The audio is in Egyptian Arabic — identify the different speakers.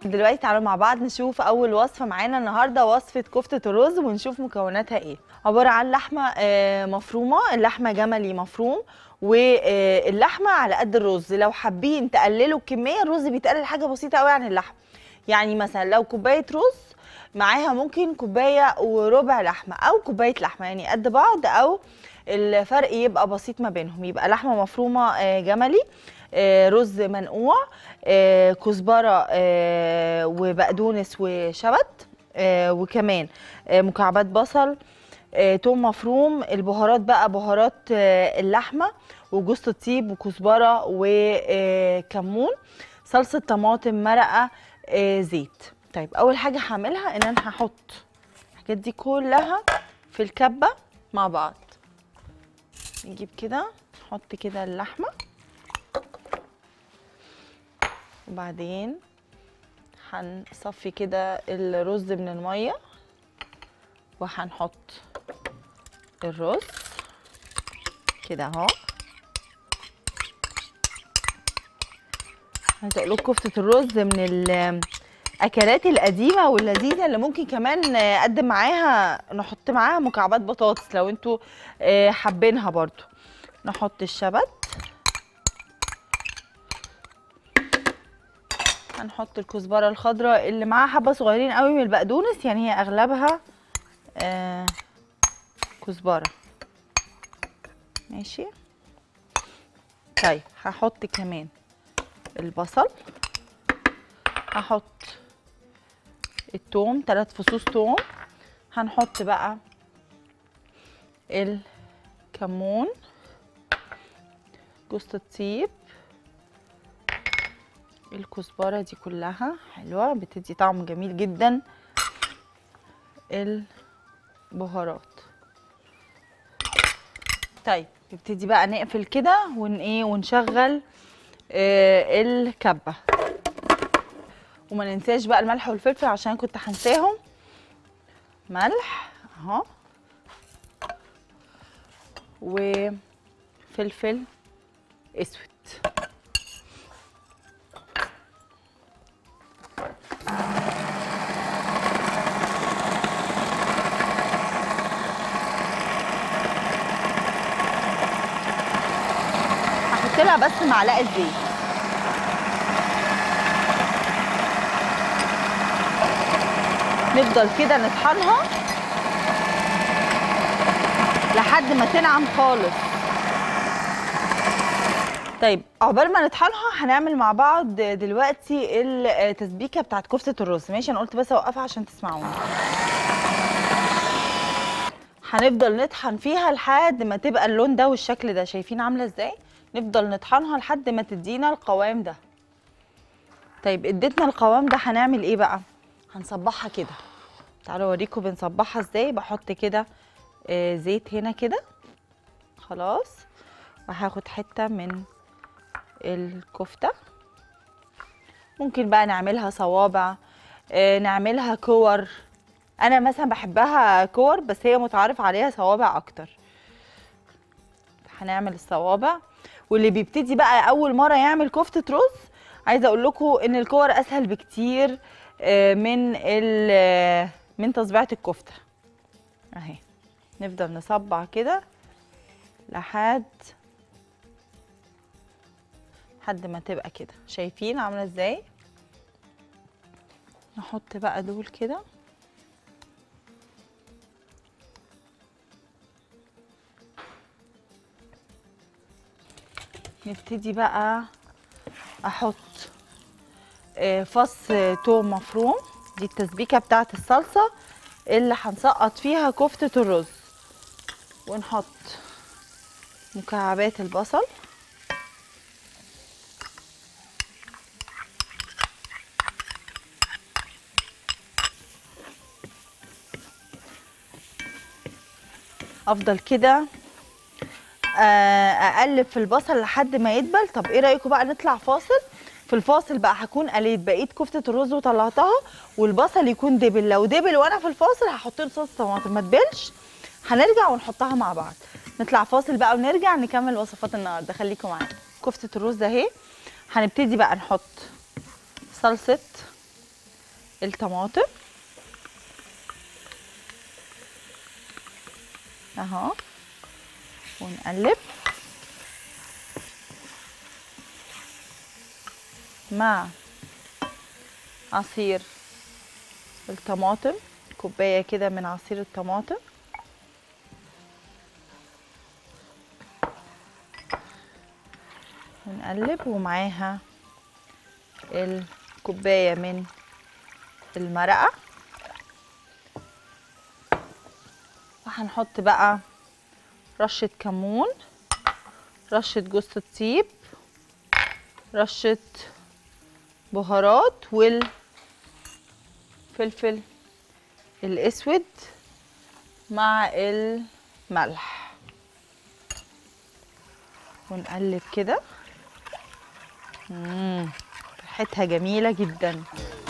Speaker 1: دلوقتي تعالوا مع بعض نشوف اول وصفه معانا النهارده وصفه كفته الرز ونشوف مكوناتها ايه عباره عن لحمه آه، مفرومه اللحمه جملي مفروم واللحمه على قد الرز لو حابين تقللوا الكميه الرز بيتقلل حاجه بسيطه قوي عن اللحمه يعني مثلا لو كوبايه رز معاها ممكن كوبايه وربع لحمه او كوبايه لحمه يعني قد بعض او الفرق يبقى بسيط ما بينهم يبقى لحمه مفرومه آه، جملي آه، رز منقوع آه، كزبره آه، وبقدونس وشبت آه، وكمان آه، مكعبات بصل آه، توم مفروم البهارات بقى بهارات آه، اللحمه وجوز الطيب وكزبره وكمون صلصه طماطم مرقه آه، زيت طيب اول حاجه هعملها ان انا هحط الحاجات دي كلها في الكبه مع بعض نجيب كده نحط كده اللحمه وبعدين هنصفي كده الرز من الميه وهنحط الرز كده اهو عايزه اقول لكم كفته الرز من الاكلات القديمه واللذيذه اللي ممكن كمان اقدم معاها نحط معاها مكعبات بطاطس لو انتوا آه، حابينها برضو نحط الشبت هنحط الكزبره الخضراء اللي معاها حبه صغيرين قوي من البقدونس يعني هي اغلبها آه كزبره ماشي طيب هحط كمان البصل هحط التوم ثلاث فصوص توم هنحط بقى الكمون جوز الطيب الكزبره دي كلها حلوه بتدي طعم جميل جدا البهارات طيب نبتدي بقى نقفل كده ون ايه ونشغل آه الكبه وما ننساش بقى الملح والفلفل عشان كنت هنساهم ملح اهو وفلفل اسود هحط لها بس معلقه زيت نفضل كده نطحنها لحد ما تنعم خالص طيب عقبال ما نطحنها هنعمل مع بعض دلوقتي التسبيكه بتاعت كفته الرز ماشي انا قلت بس اوقفها عشان تسمعوني هنفضل نطحن فيها لحد ما تبقى اللون ده والشكل ده شايفين عامله ازاي نفضل نطحنها لحد ما تدينا القوام ده طيب اديتنا القوام ده هنعمل ايه بقى هنصبحها كده تعالوا اوريكم بنصبحها ازاي بحط كده آه، زيت هنا كده خلاص وهاخد حته من الكفته ممكن بقى نعملها صوابع آه، نعملها كور انا مثلا بحبها كور بس هي متعارف عليها صوابع اكتر هنعمل الصوابع واللي بيبتدي بقى اول مره يعمل كفته رز عايزه اقول لكم ان الكور اسهل بكتير آه، من ال- من تصبيعه الكفته اهي نفضل نصبع كده لحد لحد ما تبقى كده شايفين عامله ازاي نحط بقى دول كده نبتدي بقى احط آه، فص توم مفروم دي التسبيكه بتاعت الصلصه اللي هنسقط فيها كفته الرز ونحط مكعبات البصل افضل كده آه، اقلب في البصل لحد ما يدبل طب ايه رايكم بقى نطلع فاصل في الفاصل بقى هكون قليت بقيت كفته الرز وطلعتها والبصل يكون دبل لو دبل وانا في الفاصل هحط له صوص طماطم ما تبلش هنرجع ونحطها مع بعض نطلع فاصل بقى ونرجع نكمل وصفات النهارده خليكم معانا كفته الرز اهي هنبتدي بقى نحط صلصه الطماطم اهو ونقلب مع عصير الطماطم كوبايه كده من عصير الطماطم ونقلب ومعاها الكوبايه من المرقه وهنحط بقى رشه كمون رشه جوز الطيب رشه بهارات والفلفل الاسود مع الملح ونقلب كده مم، ريحتها جميله جدا